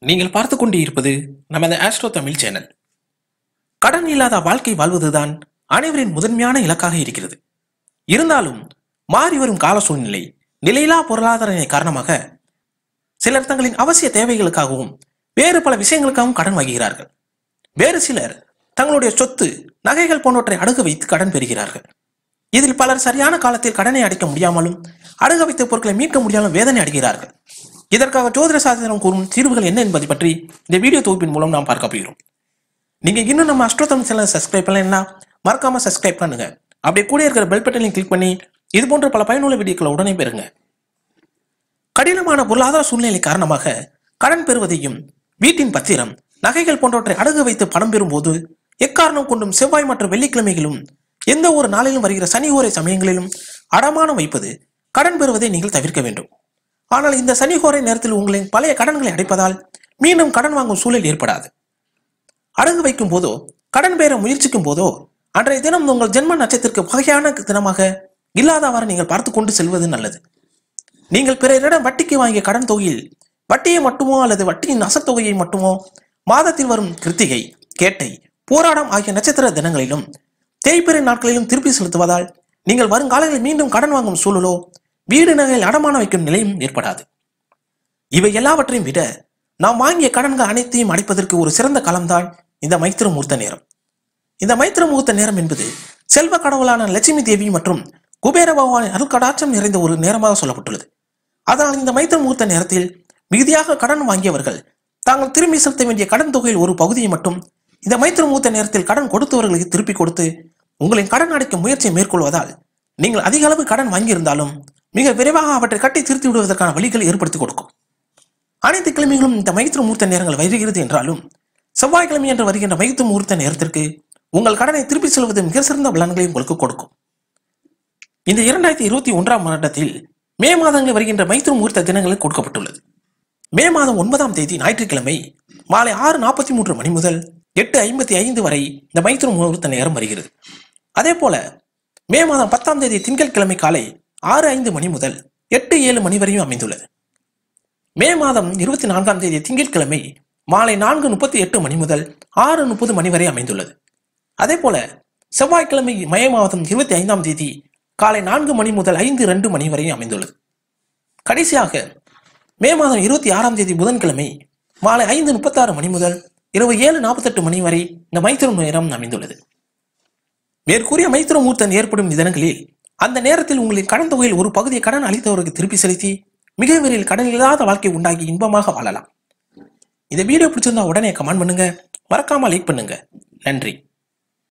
நீங்கள் பார்த்து கொண்டு இருப்பது நமது ஆஸ்ட்ரோ தமிழ் சேனல் கடன் இல்லாத வாழ்க்கை வாழ்வதுதான் அனைவரின் முதன்மையான இலக்காக இருக்கிறது இருந்தாலும் மாறி வரும் கால சூழ்நிலை நிலையில்லா பொருளாதார நிலை காரணமாக சிலர் தங்களின் அவசிய தேவைகளுக்காகவும் வேறு பல விஷயங்களுக்காகவும் கடன் வாங்குகிறார்கள் வேறு சிலர் தங்களுடைய சொத்து நகைகள் போன்றவற்றை அடகு வைத்து கடன் பெறுகிறார்கள் இதில் பலர் சரியான காலத்தில் கடனை அடைக்க முடியாமலும் அடகு வைத்த பொருட்களை மீட்க முடியாமலும் வேதனை அடைகிறார்கள் இதற்காக ஜோதிட சாஸ்திரம் கூறும் தீர்வுகள் என்ன என்பதை பற்றி இந்த வீடியோ தொகுப்பின் மூலம் நாம் பார்க்க போகிறோம் நீங்க இன்னும் நம்ம அஷ்டோத்தம் சேனலை சப்ஸ்கிரைப் பண்ணலைன்னா மறக்காம சப்ஸ்கிரைப் பண்ணுங்க அப்படியே கூட இருக்கிற பெல் பட்டனையும் கிளிக் பண்ணி இது போன்ற பல பயனுள்ள வீடியோக்களை உடனே பெறுங்க கடினமான பொருளாதார சூழ்நிலை காரணமாக கடன் பெறுவதையும் வீட்டின் பத்திரம் நகைகள் போன்றவற்றை அடகு வைத்து பணம் பெறும்போது எக்காரணம் கொண்டும் செவ்வாய் மற்றும் வெள்ளிக்கிழமைகளும் எந்த ஒரு நாளிலும் வருகிற சனி ஓரை சமயங்களிலும் அடமானம் வைப்பது கடன் பெறுவதை நீங்கள் தவிர்க்க வேண்டும் ஆனால் இந்த சனி ஹோரை நேரத்தில் உங்களின் பழைய கடன்களை அடைப்பதால் மீண்டும் கடன் வாங்கும் சூழல் ஏற்படாது அடகு வைக்கும் போதோ கடன் பெற முயற்சிக்கும் போதோ அன்றைய தினம் உங்கள் ஜென்ம நட்சத்திற்கு வகையான தினமாக இல்லாதவாறு நீங்கள் பார்த்து கொண்டு செல்வது நல்லது நீங்கள் பிறரிடம் வட்டிக்கு வாங்கிய கடன் தொகையில் வட்டியை மட்டுமோ அல்லது வட்டியின் அசத்தொகையை மட்டுமோ மாதத்தில் வரும் கிருத்திகை கேட்டை போராடம் ஆகிய நட்சத்திர தினங்களிலும் தேய்பிறை நாட்களிலும் திருப்பி செலுத்துவதால் நீங்கள் வருங்காலங்களில் மீண்டும் கடன் வாங்கும் சூழலோ வீடு நகையில் அடமான வைக்கும் நிலையும் ஏற்படாது இவை எல்லாவற்றையும் விட நாம் வாங்கிய கடன்கள் அனைத்தையும் அடைப்பதற்கு ஒரு சிறந்த காலம்தான் இந்த மைத்திர முகூர்த்த நேரம் இந்த மைத்திர முகூர்த்த நேரம் என்பது செல்வ கடவுளான லட்சுமி தேவி மற்றும் குபேர பகவானின் அருள்கடாட்சம் நிறைந்த ஒரு நேரமாக சொல்லப்பட்டுள்ளது அதனால் இந்த மைத்திர முகூர்த்த நேரத்தில் மிகுதியாக கடன் வாங்கியவர்கள் தாங்கள் திரும்பி செலுத்த வேண்டிய கடன் தொகையில் ஒரு பகுதியை மட்டும் இந்த மைத்திர முகூர்த்த நேரத்தில் கடன் கொடுத்தவர்களுக்கு திருப்பி கொடுத்து உங்களின் கடன் அடைக்கும் முயற்சியை மேற்கொள்வதால் நீங்கள் அதிக அளவு கடன் வாங்கியிருந்தாலும் மிக விரைவாக அவற்றை கட்டி திருத்தி விடுவதற்கான வழிகளை ஏற்படுத்தி கொடுக்கும் அனைத்து கிழமைகளும் இந்த மைத்திர முகூர்த்த நேரங்கள் வருகிறது என்றாலும் செவ்வாய்க்கிழமை என்று வருகின்ற மைத்திர முகூர்த்த நேரத்திற்கு உங்கள் கடனை திருப்பி செல்வது மிக சிறந்த பலன்களை உங்களுக்கு கொடுக்கும் இந்த இரண்டாயிரத்தி இருபத்தி ஒன்றாம் வருடத்தில் மே மாதங்களில் வருகின்ற மைத்திர முகூர்த்த தினங்களில் கொடுக்கப்பட்டுள்ளது மே மாதம் ஒன்பதாம் தேதி ஞாயிற்றுக்கிழமை மாலை ஆறு நாற்பத்தி மூன்று மணி முதல் எட்டு ஐம்பத்தி ஐந்து வரை இந்த மைத்திர முகூர்த்த நேரம் வருகிறது அதே போல மே மாதம் பத்தாம் தேதி திங்கட்கிழமை காலை ஆறு ஐந்து மணி முதல் எட்டு ஏழு மணி வரையும் அமைந்துள்ளது மே மாதம் இருபத்தி நான்காம் தேதி திங்கட்கிழமை மாலை நான்கு முப்பத்தி எட்டு மணி முதல் ஆறு முப்பது மணி வரை அமைந்துள்ளது அதே போல செவ்வாய்க்கிழமை மே மாதம் இருபத்தி ஐந்தாம் தேதி காலை நான்கு மணி முதல் ஐந்து ரெண்டு மணி வரை அமைந்துள்ளது கடைசியாக மே மாதம் இருபத்தி ஆறாம் தேதி புதன்கிழமை மாலை ஐந்து முப்பத்தாறு மணி முதல் இரவு ஏழு நாற்பத்தெட்டு மணி வரை இந்த மைத்திரம் நேரம் அமைந்துள்ளது மேற்கூறிய மைத்திர மூர்த்தம் ஏற்படும் தினங்களில் அந்த நேரத்தில் உங்களின் கடன் தொகையில் ஒரு பகுதியை கடன் அளித்தவருக்கு திருப்பி செலுத்தி மிக விரைவில் கடன் இல்லாத வாழ்க்கை உண்டாகி இன்பமாக வாழலாம் இந்த வீடியோ பிடிச்சிருந்தா உடனே கமெண்ட் பண்ணுங்க மறக்காம லைக் பண்ணுங்க நன்றி